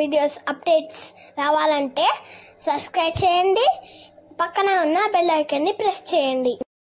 Videos updates రావాలంటే subscribe చేయండి పక్కన ఉన్న బెల్ ఐకాన్ని ప్రెస్ చేయండి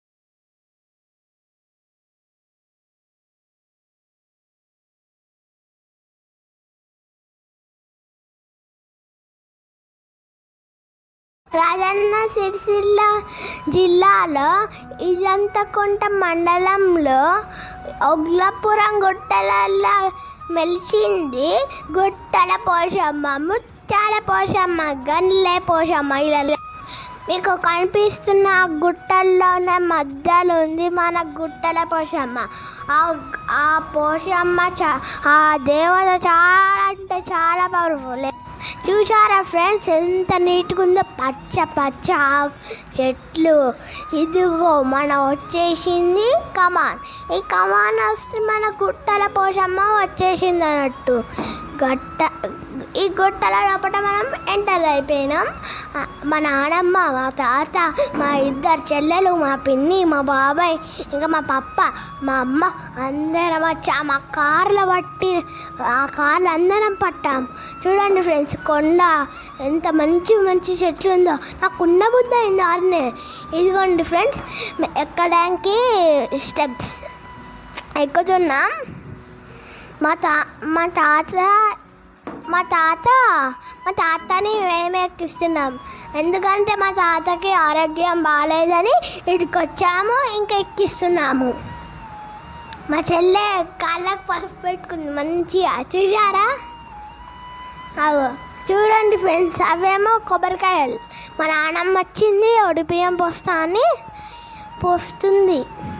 రాజన్న సిరిసిల్ల జిల్లాలో ఇల్లంతకుంట మండలంలో ఒగ్లపురం గుట్టలలో మెలిచింది గుట్టల పోషమ్మ ముత్యాల పోషమ్మ గన్లే పోషమ్మ ఇలా మీకు కనిపిస్తున్న ఆ గుట్టల్లోనే మధ్యలో ఉంది మన గుట్టల పోషమ్మ ఆ ఆ పోషమ్మ చా ఆ దేవత చాలా అంటే చాలా పవర్ఫుల్ చూసారా ఫ్రెండ్స్ ఎంత నీట్గా ఉందో పచ్చ పచ్చ ఆకు చెట్లు ఇదిగో మన వచ్చేసింది కమాన్ ఈ కమాన్ వస్తే మన గుట్టల పోషమ్మ వచ్చేసింది అన్నట్టు గట్ట ఈ గుట్టల లోపల మనం ఎంటర్ అయిపోయినాం ఆ, మా నానమ్మ మా తాత మా ఇద్దరు చెల్లెలు మా పిన్ని మా బాబాయ్ ఇంకా మా పప్ప మా అమ్మ అందరం వచ్చా మా కార్లో పట్టి ఆ కార్లు అందరం పట్టాం చూడండి ఫ్రెండ్స్ కొండ ఎంత మంచి మంచి చెట్లు ఉందో నాకు ఉన్న బుద్ధ అయింది ఆరునే ఇదిగోండి ఫ్రెండ్స్ ఎక్కడానికి స్టెప్స్ ఎక్కుతున్నాం మా తా మా తాత మా తాత మా తాతని మేము ఎక్కిస్తున్నాం ఎందుకంటే మా తాతకి ఆరోగ్యం బాగాలేదని ఇక్కడికి వచ్చాము ఇంకా ఎక్కిస్తున్నాము మా చెల్లె కాళ్ళకు పసుపు పెట్టుకుంది మంచిగా చూసారా అగో చూడండి ఫ్రెండ్స్ అవేమో కొబ్బరికాయలు మా నాన్నమ్మ వచ్చింది ఒడిపియం పోస్తా అని పోస్తుంది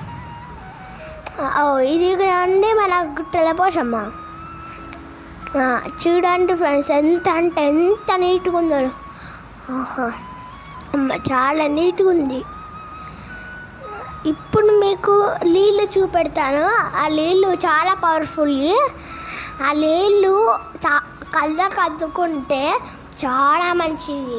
ఓ ఇది అండి మన గుట్టల పోషమ్మ ఆ, చూడండి ఫ్రెండ్స్ ఎంత అంటే ఎంత నీట్గా ఉందో ఆహా అమ్మ, చాలా నీట్గా ఉంది ఇప్పుడు మీకు నీళ్ళు చూపెడతాను ఆ నీళ్ళు చాలా పవర్ఫుల్ ఆ నీళ్ళు చా కళ్ళకు అద్దుకుంటే చాలా మంచిది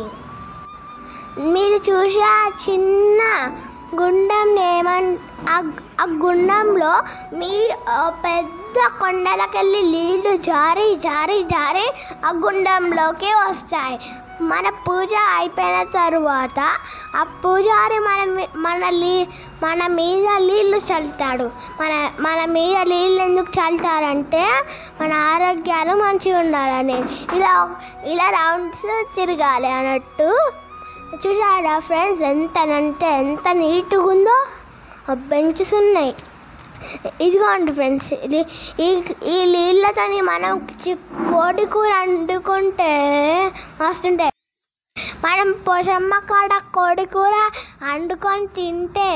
మీరు చూసే ఆ చిన్న గుండం ఏమన్ ఆ- ఆ గుండంలో మీ ఆ, పెద్ద కొండలకెళ్ళి నీళ్లు జారి జారి జారి ఆ గుండంలోకి వస్తాయి మన పూజ అయిపోయిన తరువాత ఆ పూజారి మన మీ- మన లీ మన మీద నీళ్లు చల్లుతాడు మన మన మీద నీళ్ళు ఎందుకు చల్లుతారంటే మన ఆరోగ్యాలు మంచిగా ఉండాలని ఇలా ఇలా రౌండ్స్ తిరగాలి అన్నట్టు చూసారా ఫ్రెండ్స్ ఎంతనంటే ఎంత నీట్గా ఉందో ఆ బెంచెస్ ఉన్నాయి ఇదిగోండి ఫ్రెండ్స్ ఇది ఈ ఈ నీళ్ళతోని మనం చి- కోడి కూర వండుకుంటే మస్తుంటాయి మనం పోషమ్మ కాడ కోడి కూర వండుకొని తింటే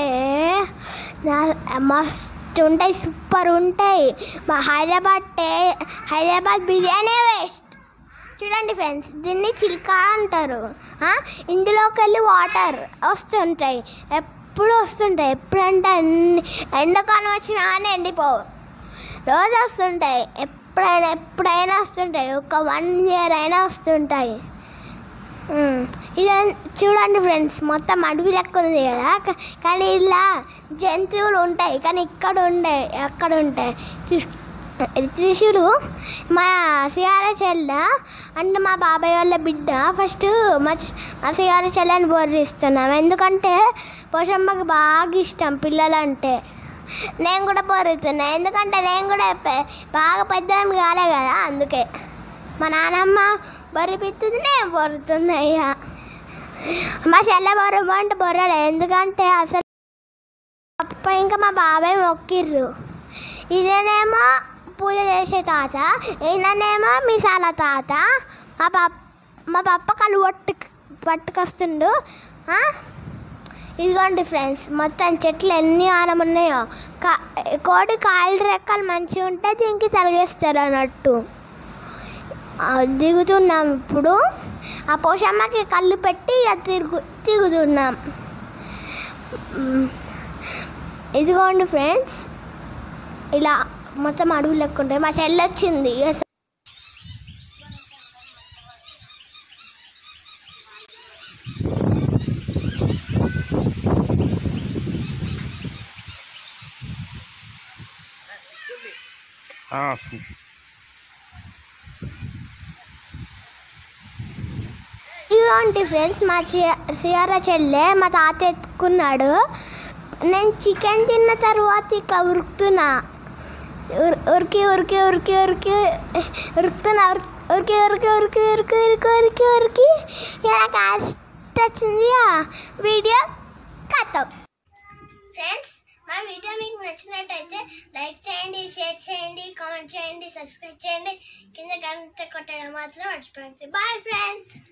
నా- మస్తు ఉంటాయి సూపర్ ఉంటాయి మా హైదరాబాద్ టే హైదరాబాద్ బిర్యానీ వేస్ట్ చూడండి ఫ్రెండ్స్ దీన్ని చిల్కా అంటారు ఆ, ఇందులోకి వెళ్ళి వాటర్ వస్తుంటాయి ఎప్పుడు వస్తుంటాయి ఎప్పుడంటే అన్ని ఎండాకాలం వచ్చినా కానీ ఎండిపోవు రోజు వస్తుంటాయి ఎప్పుడైనా ఎప్పుడైనా వస్తుంటాయి ఒక వన్ ఇయర్ అయినా వస్తుంటాయి ఉమ్, ఇది చూడండి ఫ్రెండ్స్ మొత్తం అడవి లెక్క ఉంది కదా క- కానీ ఇలా జంతువులు ఉంటాయి కానీ ఇక్కడ ఉండే అక్కడ ఉంటాయి త్రిశుడు మా సిఆర్ చెల్ల అంటే మా బాబాయ్ వాళ్ళ బిడ్డ ఫస్ట్ మా చి- మా సిఆర్ చెల్లని బోర్రిస్తున్నాం ఎందుకంటే పోషమ్మకి బాగా ఇష్టం పిల్లలంటే నేను కూడా బోరుతున్నా ఎందుకంటే నేను కూడా పె- బాగా పెద్దదాన్ని కాలే కదా అందుకే మా నాన్నమ్మ బొర్రిపిస్తుంది నేను బొరుతున్నా ఇక మా చెల్లె బొర్రమంటే బొర్రలే ఎందుకంటే అసలు పప్ప ఇంకా మా బాబాయ్ మొక్కిర్రు ఇదేనేమో పూజ చేసే తాత ఈయననేమో మిసాల తాత మా పప్ప మా పప్ప కళ్ళు పట్టు పట్టుకొస్తుండు ఆ? ఇదిగోండి ఫ్రెండ్స్ మొత్తం చెట్లు ఎన్ని ఆనం ఉన్నాయో కా కోడి కాయలు రెక్కలు మంచిగా ఉంటే దీనికి తలిగేస్తారు అన్నట్టు ఆ, దిగుతున్నాం ఇప్పుడు ఆ పోషమ్మకి కళ్ళు పెట్టి ఇక తిరుగు తిరుగుతున్నాం మ్, ఇదిగోండి ఫ్రెండ్స్ ఇలా మొత్తం అడవులు లెక్క ఉంటాయి మా చెల్లి వచ్చింది ఇక ఆ, వస్తుంది ఇదిగోండి ఫ్రెండ్స్ మా సియారా చెల్లె మా తాత ఎత్తుకున్నాడు నేను చికెన్ తిన్న తర్వాత ఇట్లా ఉరుకుతున్నా ఉర్- ఉరికి ఉరికి ఉరికి ఉరికి ఉరుకుతున్నా ఉర్- ఉరికి ఉరికి ఉరికి ఉరికి ఉరికి ఉరికి ఉరికి ఇలా కాస్ట్ వచ్చింది ఆ వీడియో కథం ఫ్రెండ్స్ మా వీడియో మీకు నచ్చినట్టయితే లైక్ చేయండి షేర్ చేయండి కామెంట్ చేయండి సబ్స్క్రైబ్ చేయండి కింద గంట కొట్టడం మాత్రం మర్చిపోయింది బాయ్ ఫ్రెండ్స్